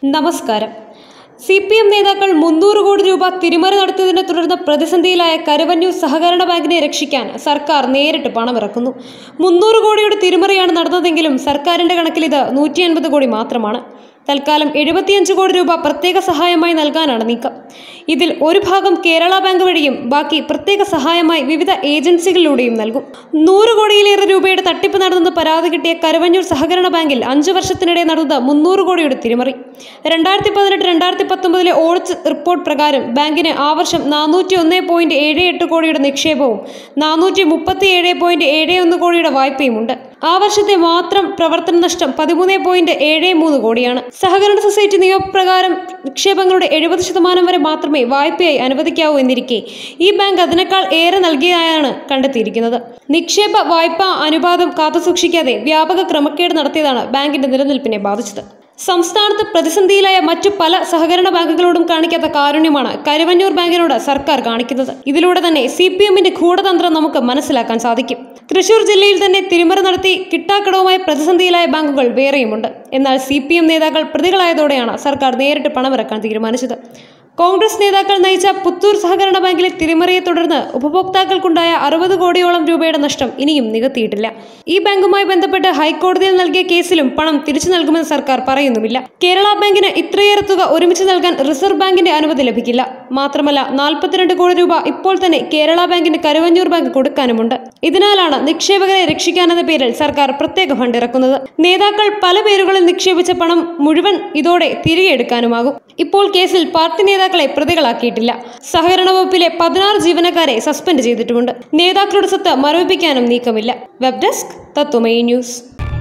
നമസ്കാരം C P M നേതാക്കൾ മുന്നൂറ് കോടി രൂപ തിരിമറി നടത്തിയതിനെ തുടർന്ന് പ്രതിസന്ധിയിലായ കരുവന്നൂർ സഹകരണ ബാങ്കിനെ രക്ഷിക്കാൻ സർക്കാർ നേരിട്ട് പണമിറക്കുന്നു മുന്നൂറ് കോടിയുടെ തിരിമറിയാണ് നടന്നതെങ്കിലും സർക്കാരിന്റെ കണക്കിൽ ഇത് നൂറ്റി അൻപത് കോടി മാത്രമാണ് തൽക്കാലം എഴുപത്തിയഞ്ച് കോടി രൂപ പ്രത്യേക സഹായമായി നൽകാനാണ് നീക്കം ഇതിൽ ഒരു ഭാഗം കേരള ബാങ്ക് വഴിയും ബാക്കി പ്രത്യേക സഹായമായി വിവിധ ഏജൻസികളിലൂടെയും നൽകും നൂറ് കോടിയിലേറെ രൂപയുടെ തട്ടിപ്പ് നടന്നെന്ന് പരാതി കിട്ടിയ കരുവന്നൂർ സഹകരണ ബാങ്കിൽ അഞ്ചു വർഷത്തിനിടെ നടന്നത് മുന്നൂറ് കോടിയുടെ തിരിമറി രണ്ടായിരത്തി പതിനെട്ട് രണ്ടായിരത്തി പത്തൊമ്പതിലെ ഓഡിറ്റ് റിപ്പോർട്ട് പ്രകാരം ബാങ്കിന് ആ വർഷം നാനൂറ്റി ഒന്ന് പോയിന്റ് ഏഴ് എട്ട് കോടിയുടെ നിക്ഷേപവും നാനൂറ്റി മുപ്പത്തി ഏഴ് പോയിന്റ് ഏഴ് ഒന്ന് കോടിയുടെ വായ്പയുമുണ്ട് ആ വർഷത്തെ മാത്രം പ്രവർത്തന നഷ്ടം പതിമൂന്ന് പോയിന്റ് ഏഴ് മൂന്ന് കോടിയാണ് സഹകരണ സൊസൈറ്റി നിയമപ്രകാരം നിക്ഷേപങ്ങളുടെ എഴുപത് ശതമാനം വരെ മാത്രമേ വായ്പയായി അനുവദിക്കാവൂ എന്നിരിക്കെ ഈ ബാങ്ക് അതിനേക്കാൾ ഏറെ നൽകിയതായാണ് കണ്ടെത്തിയിരിക്കുന്നത് നിക്ഷേപ വായ്പാ അനുപാതം കാത്തുസൂക്ഷിക്കാതെ വ്യാപക ക്രമക്കേട് നടത്തിയതാണ് ബാങ്കിന്റെ നിലനിൽപ്പിനെ ബാധിച്ചത് സംസ്ഥാനത്ത് പ്രതിസന്ധിയിലായ മറ്റു പല സഹകരണ ബാങ്കുകളോടും കാണിക്കാത്ത കാരുണ്യമാണ് കരുവന്നൂർ ബാങ്കിനോട് സർക്കാർ കാണിക്കുന്നത് ഇതിലൂടെ തന്നെ സി പി എമ്മിന്റെ ഗൂഢതന്ത്രം നമുക്ക് മനസ്സിലാക്കാൻ സാധിക്കും തൃശൂർ ജില്ലയിൽ തന്നെ തിരിമറി നടത്തി കിട്ടാക്കടവുമായി പ്രതിസന്ധിയിലായ ബാങ്കുകൾ വേറെയുമുണ്ട് എന്നാൽ സി പി എം നേതാക്കൾ പ്രതികളായതോടെയാണ് സർക്കാർ നേരിട്ട് പണമിറക്കാൻ തീരുമാനിച്ചത് കോൺഗ്രസ് നേതാക്കൾ നയിച്ച പുത്തൂർ സഹകരണ ബാങ്കിലെ തിരിമറിയെ തുടർന്ന് ഉപഭോക്താക്കൾക്കുണ്ടായ അറുപത് കോടിയോളം രൂപയുടെ നഷ്ടം ഇനിയും നികത്തിയിട്ടില്ല ഈ ബാങ്കുമായി ബന്ധപ്പെട്ട് ഹൈക്കോടതിയിൽ നൽകിയ കേസിലും പണം തിരിച്ചു നൽകുമെന്ന് സർക്കാർ പറയുന്നുമില്ല കേരള ബാങ്കിന് ഇത്രയേറെ തുക ഒരുമിച്ച് നൽകാൻ റിസർവ് ബാങ്കിന്റെ അനുമതി ലഭിക്കില്ല മാത്രമല്ല നാൽപ്പത്തിരണ്ട് കോടി രൂപ ഇപ്പോൾ തന്നെ കേരള ബാങ്കിന് കരുവന്നൂർ ബാങ്ക് കൊടുക്കാനുമുണ്ട് ഇതിനാലാണ് നിക്ഷേപകരെ രക്ഷിക്കാനെന്ന പേരിൽ സർക്കാർ പ്രത്യേക ഫണ്ട് ഇറക്കുന്നത് നേതാക്കൾ പല പേരുകളിൽ നിക്ഷേപിച്ച പണം മുഴുവൻ ഇതോടെ തിരികെ എടുക്കാനുമാകും ഇപ്പോൾ കേസിൽ പാർട്ടി നേതാക്കളെ പ്രതികളാക്കിയിട്ടില്ല സഹകരണ വകുപ്പിലെ പതിനാറ് ജീവനക്കാരെ സസ്പെൻഡ് ചെയ്തിട്ടുമുണ്ട് നേതാക്കളുടെ സ്വത്ത് മരവിപ്പിക്കാനും നീക്കമില്ല വെബ് ഡെസ്ക് തത്വമയി ന്യൂസ്